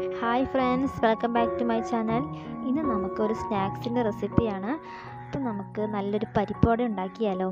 hi friends welcome back to my channel ഇന്ന് നമുക്കൊരു സ്നാക്സിൻ്റെ റെസിപ്പിയാണ് അപ്പം നമുക്ക് നല്ലൊരു പരിപ്പോടെ ഉണ്ടാക്കിയാലോ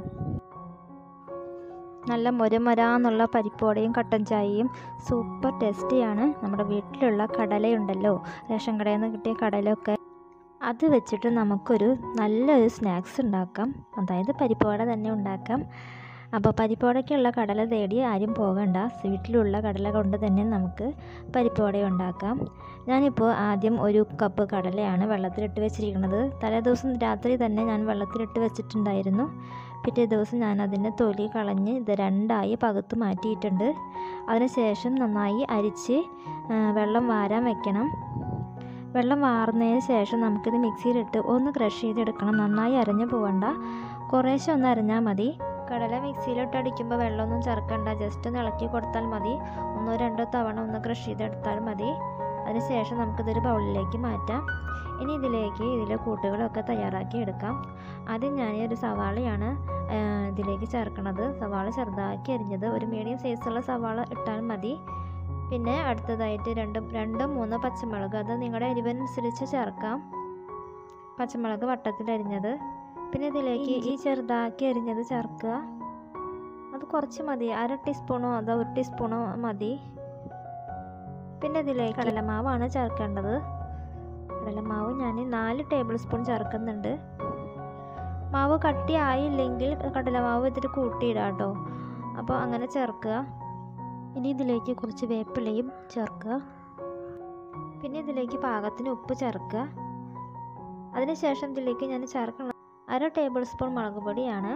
നല്ല മുരമൊരാന്നുള്ള പരിപ്പോടയും കട്ടൻ ചായയും സൂപ്പർ ടേസ്റ്റിയാണ് നമ്മുടെ വീട്ടിലുള്ള കടലയുണ്ടല്ലോ റേഷൻ കടയിൽ നിന്ന് കിട്ടിയ കടലയൊക്കെ അത് വെച്ചിട്ട് നമുക്കൊരു നല്ലൊരു സ്നാക്സ് ഉണ്ടാക്കാം അതായത് പരിപ്പോട തന്നെ ഉണ്ടാക്കാം അപ്പോൾ പരിപ്പോടയ്ക്കുള്ള കടല തേടി ആരും പോകണ്ട വീട്ടിലുള്ള കടല കൊണ്ട് തന്നെ നമുക്ക് പരിപ്പോട ഉണ്ടാക്കാം ഞാനിപ്പോൾ ആദ്യം ഒരു കപ്പ് കടലയാണ് വെള്ളത്തിലിട്ട് വെച്ചിരിക്കുന്നത് തലേ ദിവസം രാത്രി തന്നെ ഞാൻ വെള്ളത്തിലിട്ട് വെച്ചിട്ടുണ്ടായിരുന്നു പിറ്റേ ദിവസം ഞാൻ അതിൻ്റെ തൊലി കളഞ്ഞ് ഇത് രണ്ടായി പകുത്ത് മാറ്റിയിട്ടുണ്ട് അതിനുശേഷം നന്നായി അരിച്ച് വെള്ളം വാരാൻ വെക്കണം വെള്ളം വാർന്നതിന് ശേഷം നമുക്കിത് മിക്സിയിലിട്ട് ഒന്ന് ക്രഷ് ചെയ്തെടുക്കണം നന്നായി അരഞ്ഞു പോകണ്ട കുറേശ്ശെ ഒന്ന് അരഞ്ഞാൽ മതി കടല മിക്സിയിലിട്ട് അടിക്കുമ്പോൾ വെള്ളമൊന്നും ചേർക്കണ്ട ജസ്റ്റ് ഒന്ന് ഇളക്കി കൊടുത്താൽ മതി ഒന്നോ രണ്ടോ തവണ ഒന്ന് ക്രഷ് ചെയ്തെടുത്താൽ മതി അതിനുശേഷം നമുക്കിതൊരു ബൗളിലേക്ക് മാറ്റാം ഇനി ഇതിലേക്ക് ഇതിലെ കൂട്ടുകളൊക്കെ തയ്യാറാക്കി എടുക്കാം ആദ്യം ഞാൻ ഒരു സവാളയാണ് ഇതിലേക്ക് ചേർക്കണത് സവാള ചെറുതാക്കി അരിഞ്ഞത് ഒരു മീഡിയം സൈസുള്ള സവാള ഇട്ടാൽ മതി പിന്നെ അടുത്തതായിട്ട് രണ്ട് രണ്ട് മൂന്ന് പച്ചമുളക് അത് നിങ്ങളുടെ എരിവനുസരിച്ച് ചേർക്കാം പച്ചമുളക് വട്ടത്തിൽ അരിഞ്ഞത് പിന്നെ ഇതിലേക്ക് ഈ ചെറുതാക്കി അരിഞ്ഞത് ചേർക്കുക അത് കുറച്ച് മതി അര ടീസ്പൂണോ അതോ ഒരു ടീസ്പൂണോ മതി പിന്നെ ഇതിലേക്ക് കടലമാവാണ് ചേർക്കേണ്ടത് കടലമാവ് ഞാൻ നാല് ടേബിൾ സ്പൂൺ ചേർക്കുന്നുണ്ട് മാവ് കട്ടി ആയില്ലെങ്കിൽ കടലമാവ് ഇതിൽ കൂട്ടിയിടാം കേട്ടോ അപ്പോൾ അങ്ങനെ ചേർക്കുക ഇനി ഇതിലേക്ക് കുറച്ച് വേപ്പിലയും ചേർക്കുക പിന്നെ ഇതിലേക്ക് പാകത്തിന് ഉപ്പ് ചേർക്കുക അതിനുശേഷം ഇതിലേക്ക് ഞാൻ ചേർക്കണം അര ടേബിൾ സ്പൂൺ മുളക് പൊടിയാണ്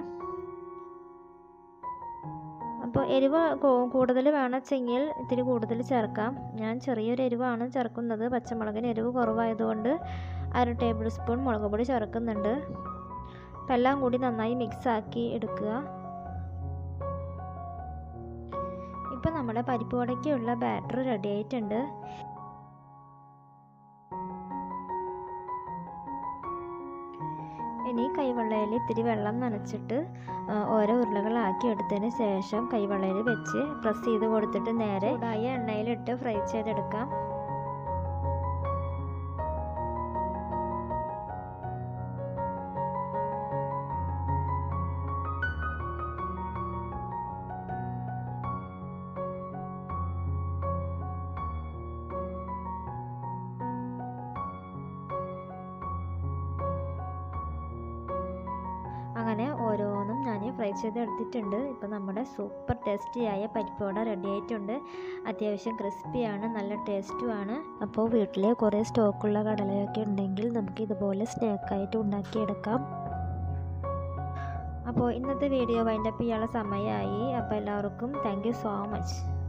അപ്പോൾ എരിവ് കൂടുതൽ വേണമെച്ചെങ്കിൽ ഇത്തിരി കൂടുതൽ ചേർക്കാം ഞാൻ ചെറിയൊരു എരിവാണ് ചേർക്കുന്നത് പച്ചമുളകിന് എരിവ് കുറവായതുകൊണ്ട് അര ടേബിൾ സ്പൂൺ മുളക് പൊടി ചേർക്കുന്നുണ്ട് അപ്പം എല്ലാം കൂടി നന്നായി മിക്സ് ആക്കി എടുക്കുക ഇപ്പം നമ്മുടെ പരിപ്പ് വടയ്ക്കുള്ള ബാറ്റർ റെഡി ആയിട്ടുണ്ട് ഇനി കൈവെള്ളയിൽ ഇത്തിരി വെള്ളം നനച്ചിട്ട് ഓരോ ഉരുളകളാക്കി എടുത്തതിന് ശേഷം കൈവെള്ളയിൽ വെച്ച് പ്രസ് ചെയ്ത് കൊടുത്തിട്ട് നേരെ ചൂടായ എണ്ണയിലിട്ട് ഫ്രൈ ചെയ്തെടുക്കാം അങ്ങനെ ഓരോന്നും ഞാൻ ഫ്രൈ ചെയ്തെടുത്തിട്ടുണ്ട് ഇപ്പോൾ നമ്മുടെ സൂപ്പർ ടേസ്റ്റിയായ പരിപ്പോട റെഡി ആയിട്ടുണ്ട് അത്യാവശ്യം ക്രിസ്പിയാണ് നല്ല ടേസ്റ്റുമാണ് അപ്പോൾ വീട്ടിൽ കുറേ സ്റ്റോക്കുള്ള കടലയൊക്കെ ഉണ്ടെങ്കിൽ നമുക്ക് ഇതുപോലെ സ്നാക്കായിട്ട് ഉണ്ടാക്കിയെടുക്കാം അപ്പോൾ ഇന്നത്തെ വീഡിയോ വൈൻഡപ്പ് ചെയ്യാനുള്ള സമയമായി അപ്പോൾ എല്ലാവർക്കും താങ്ക് സോ മച്ച്